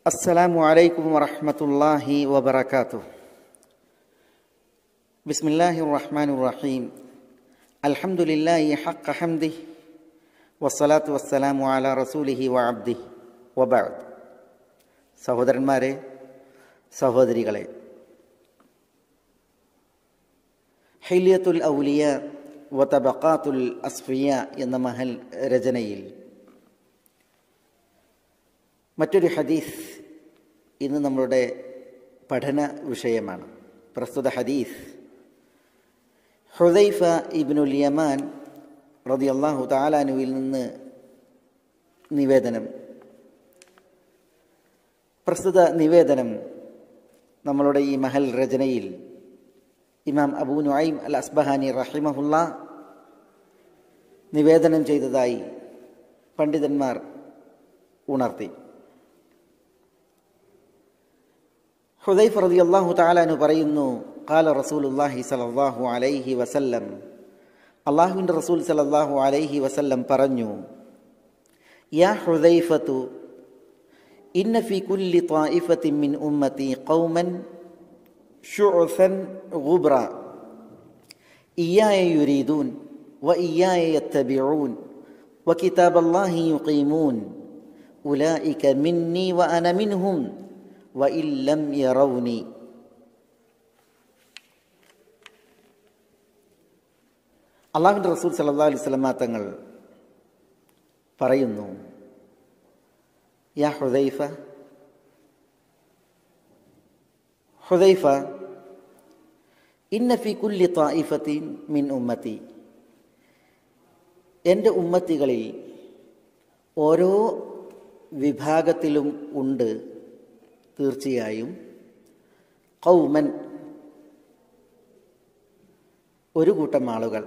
السلام عليكم ورحمة الله وبركاته بسم الله الرحمن الرحيم الحمد لله حق حمده والصلاة والسلام على رسوله وعبده وبعد സഹോദരന്മാരെ സഹോദരികളെ ഹൈലിയത്തുൽ ഔലിയ വതബക്കാത്തുൽ അസ്ഫിയ എന്ന മഹൽ രചനയിൽ മറ്റൊരു ഹദീസ് ഇന്ന് നമ്മളുടെ പഠന വിഷയമാണ് പ്രസ്തുത ഹദീസ് ഹുദൈഫ ഇബ്നുൽ യമാൻ റളിയല്ലാഹു താലാനുവിൽ നിന്ന് നിവേദനം പ്രസ്തുത നിവേദനം നമ്മളുടെ ഈ മഹൽ രചനയിൽ ഇമാം അബൂ നുഐം അൽ അസ്ബഹാനി റഹിമഹുല്ല നിവേദനം ചെയ്തതായി പണ്ഡിതന്മാർ ഉണർത്തി ഹുദൈഫ് റളിയല്ലാഹു തആലാനു പറയുന്നു ഖാല റസൂലുള്ളാഹി സ്വല്ലല്ലാഹു അലൈഹി വസല്ലം അള്ളാഹുവിൻ്റെ റസൂൽ സല്ലല്ലാഹു അലൈഹി വസല്ലം പറഞ്ഞു യാ ഹുദൈഫത്തു ഇന്ന ഫി കുല്ലി ത്വായിഫത്തിൻ മിൻ ഉമ്മത്തി ഖൗമൻ شعثا غبرا إياي يريدون وإياي يتبعون وكتاب الله يقيمون أولئك مني وأنا منهم وإن لم يروني അള്ളാഹുവിൻ്റെ റസൂൽ സല്ലാ അലൈഹി സ്വലമാ തങ്ങൾ പറയുന്നു യാ ഹുദൈഫ ഹുദൈഫ ഇന്ന ഫി കുല്ലി ത്വായിഫത്തിൻ മിൻ ഉമ്മത്തി എൻ്റെ ഉമ്മത്തികളിൽ ഓരോ വിഭാഗത്തിലും ഉണ്ട് തീർച്ചയായും കൗമൻ ഒരു കൂട്ടം ആളുകൾ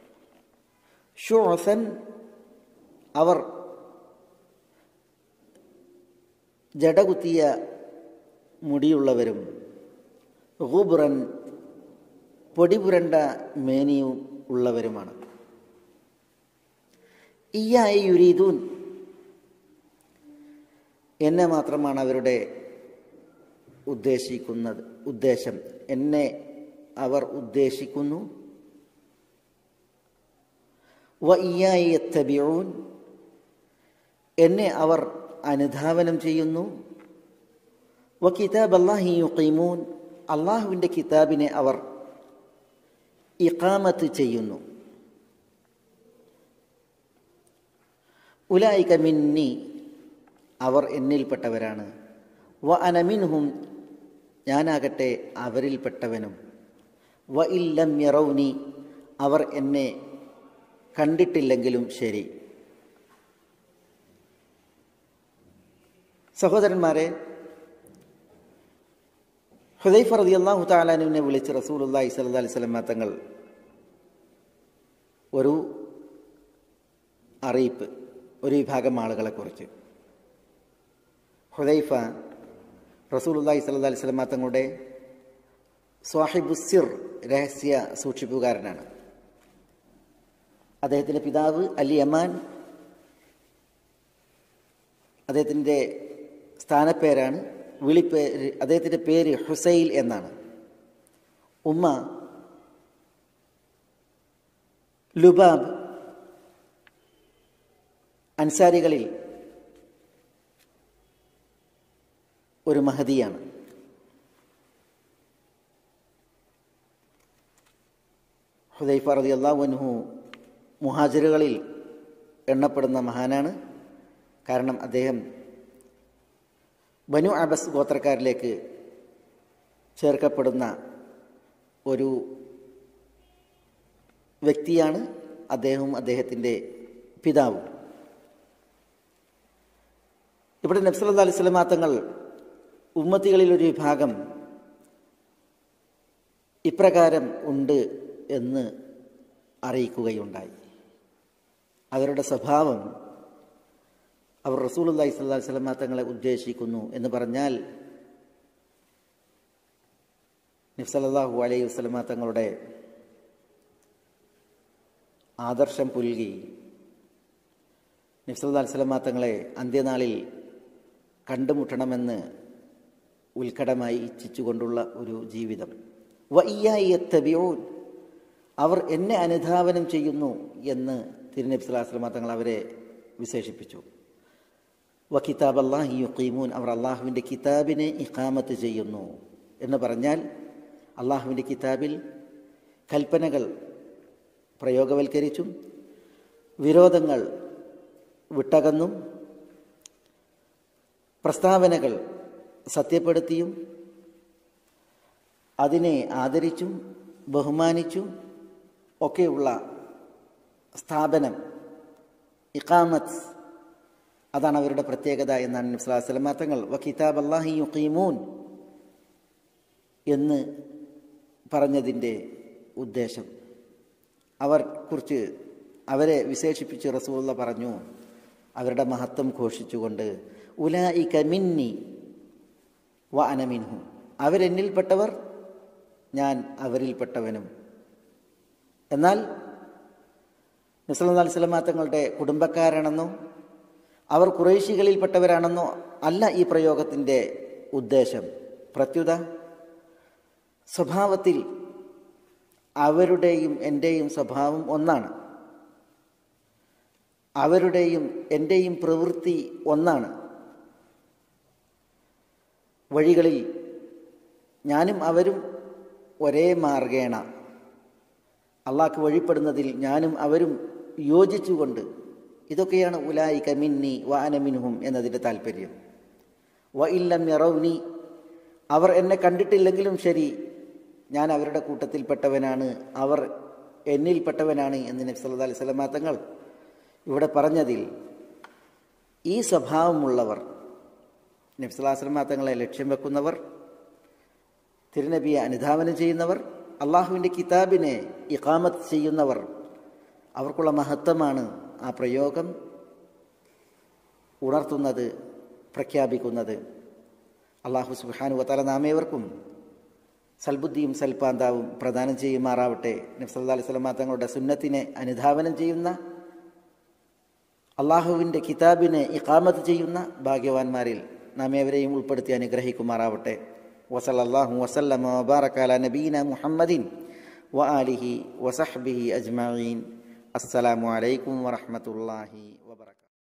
ഷുഹസൻ അവർ ജടകുത്തിയ മുടിയുള്ളവരും ഗുബ്രൻ പൊടിപുരണ്ട മേനിയും ഉള്ളവരുമാണ് ഇയായി യുരീദൂൻ എന്നെ മാത്രമാണ് അവരുടെ ഉദ്ദേശിക്കുന്നത് ഉദ്ദേശം എന്നെ അവർ ഉദ്ദേശിക്കുന്നു വ ഇയായി എത്തബിയൂൻ എന്നെ അവർ അനുധാവനം ചെയ്യുന്നു വ കിതാബ് അള്ളാഹി യുക്കീമൂൻ അള്ളാഹുവിൻ്റെ കിതാബിനെ അവർ ഇഖാമത്ത് ചെയ്യുന്നു ഉലായിക മിന്നി അവർ എന്നിൽപ്പെട്ടവരാണ് വ അനമിൻഹും ഞാനാകട്ടെ അവരിൽപ്പെട്ടവനും വ ഇല്ലം യറൗനി അവർ എന്നെ കണ്ടിട്ടില്ലെങ്കിലും ശരി സഹോദരന്മാരെ ഹുദൈഫ് റതി അള്ളാഹു താലാനുവിനെ വിളിച്ച് റസൂലുല്ലാഹി സല്ലാ അലൈഹി സ്വലമ തങ്ങൾ ഒരു അറിയിപ്പ് ഒരു വിഭാഗം ആളുകളെക്കുറിച്ച് ഹുദൈഫ റസൂലുല്ലാഹി സല്ലാ അലൈഹി സ്വലമ തങ്ങളുടെ സ്വാഹിബുസിർ രഹസ്യ സൂക്ഷിപ്പുകാരനാണ് അദ്ദേഹത്തിൻ്റെ പിതാവ് അലി അമാൻ അദ്ദേഹത്തിൻ്റെ സ്ഥാനപ്പേരാണ് വിളിപ്പേര് അദ്ദേഹത്തിൻ്റെ പേര് ഹുസൈൽ എന്നാണ് ഉമ്മ ലുബാബ് അൻസാരികളിൽ ഒരു മഹതിയാണ് ഹുദൈഫ റതി അള്ളാഹുൻഹു മുഹാജിറുകളിൽ എണ്ണപ്പെടുന്ന മഹാനാണ് കാരണം അദ്ദേഹം ബനു അബസ് ഗോത്രക്കാരിലേക്ക് ചേർക്കപ്പെടുന്ന ഒരു വ്യക്തിയാണ് അദ്ദേഹവും അദ്ദേഹത്തിൻ്റെ പിതാവും ഇവിടെ നബ്സല്ലാ അലൈഹി സ്വലമാ തങ്ങൾ ഉമ്മത്തികളിൽ ഒരു വിഭാഗം ഇപ്രകാരം ഉണ്ട് എന്ന് അറിയിക്കുകയുണ്ടായി അവരുടെ സ്വഭാവം അവർ റസൂലുല്ലാഹി സ്വല്ലല്ലാഹി അലൈഹി വസല്ലം തങ്ങളെ ഉദ്ദേശിക്കുന്നു എന്ന് പറഞ്ഞാൽ നിഫ്സലല്ലാഹു അലൈഹി വസല്ലമ തങ്ങളുടെ ആദർശം പുൽകി നിഫ്സല്ലാ അലൈഹി വസല്ലമ തങ്ങളെ അന്ത്യനാളിൽ കണ്ടുമുട്ടണമെന്ന് ഉത്കടമായി ഇച്ഛിച്ചുകൊണ്ടുള്ള ഒരു ജീവിതം വയ്യായിയത്തബിയോൻ അവർ എന്നെ അനുധാവനം ചെയ്യുന്നു എന്ന് തിരുനബി സ്വലാസ്ലമ തങ്ങൾ അവരെ വിശേഷിപ്പിച്ചു വ കിതാബ് അള്ളാഹി യുക്കീമൂൻ അവർ അള്ളാഹുവിൻ്റെ കിതാബിനെ ഇഖാമത്ത് ചെയ്യുന്നു എന്ന് പറഞ്ഞാൽ അള്ളാഹുവിൻ്റെ കിതാബിൽ കൽപ്പനകൾ പ്രയോഗവൽക്കരിച്ചും വിരോധങ്ങൾ വിട്ടകന്നും പ്രസ്താവനകൾ സത്യപ്പെടുത്തിയും അതിനെ ആദരിച്ചും ബഹുമാനിച്ചും ഒക്കെയുള്ള സ്ഥാപനം ഇഖാമത്ത് അതാണ് അവരുടെ പ്രത്യേകത എന്നാണ് നബ്സലാസ്ലമ തങ്ങൾ വ കിതാബ് അള്ളാഹി യുക്കീമൂൻ എന്ന് പറഞ്ഞതിൻ്റെ ഉദ്ദേശം അവർ കുറിച്ച് അവരെ വിശേഷിപ്പിച്ച് റസൂള്ള പറഞ്ഞു അവരുടെ മഹത്വം ഘോഷിച്ചുകൊണ്ട് ഉലായി കമിന്നി വ അനമിൻഹു അവരെന്നിൽപ്പെട്ടവർ ഞാൻ അവരിൽപ്പെട്ടവനും എന്നാൽ നിസ്ലാം സ്വലമാ തങ്ങളുടെ കുടുംബക്കാരാണെന്നോ അവർ കുറേശികളിൽപ്പെട്ടവരാണെന്നോ അല്ല ഈ പ്രയോഗത്തിൻ്റെ ഉദ്ദേശം പ്രത്യുത സ്വഭാവത്തിൽ അവരുടെയും എൻ്റെയും സ്വഭാവം ഒന്നാണ് അവരുടെയും എൻ്റെയും പ്രവൃത്തി ഒന്നാണ് വഴികളിൽ ഞാനും അവരും ഒരേ മാർഗേണ അള്ളാഹ്ക്ക് വഴിപ്പെടുന്നതിൽ ഞാനും അവരും യോജിച്ചുകൊണ്ട് ഇതൊക്കെയാണ് ഉലായി കമിന്നി വ അനമിൻഹും എന്നതിൻ്റെ താല്പര്യം വ ഇല്ലം യറൗനി അവർ എന്നെ കണ്ടിട്ടില്ലെങ്കിലും ശരി ഞാൻ അവരുടെ കൂട്ടത്തിൽപ്പെട്ടവനാണ് അവർ എന്നിൽപ്പെട്ടവനാണ് എന്ന് നബി സല്ലല്ലാഹു അലൈഹി വസല്ലമ തങ്ങൾ ഇവിടെ പറഞ്ഞതിൽ ഈ സ്വഭാവമുള്ളവർ നബി സല്ലല്ലാഹു അലൈഹി വസല്ലമ തങ്ങളെ ലക്ഷ്യം വെക്കുന്നവർ തിരുനബിയെ അനുധാവനം ചെയ്യുന്നവർ അള്ളാഹുവിൻ്റെ കിതാബിനെ ഇഖാമത്ത് ചെയ്യുന്നവർ അവർക്കുള്ള മഹത്വമാണ് ആ പ്രയോഗം ഉണർത്തുന്നത് പ്രഖ്യാപിക്കുന്നത് അള്ളാഹു സുബാനു വത്താല നാമേവർക്കും സൽബുദ്ധിയും സൽപാന്താവും പ്രദാനം ചെയ്യുമാറാവട്ടെ നബ്സല്ലാ അലൈഹി സ്വലമാ തങ്ങളുടെ സുന്നത്തിനെ അനുധാവനം ചെയ്യുന്ന അള്ളാഹുവിൻ്റെ കിതാബിനെ ഇഖാമത്ത് ചെയ്യുന്ന ഭാഗ്യവാന്മാരിൽ നാം ഏവരെയും ഉൾപ്പെടുത്തി അനുഗ്രഹിക്കുമാറാവട്ടെ വസലല്ലാഹു വസല്ലമ വബാറക്കാല നബീന മുഹമ്മദിൻ വ ആലിഹി വസഹ്ബിഹി അജ്മീൻ അസ്സലാമു അലൈക്കും വറഹമത്തല്ലാഹി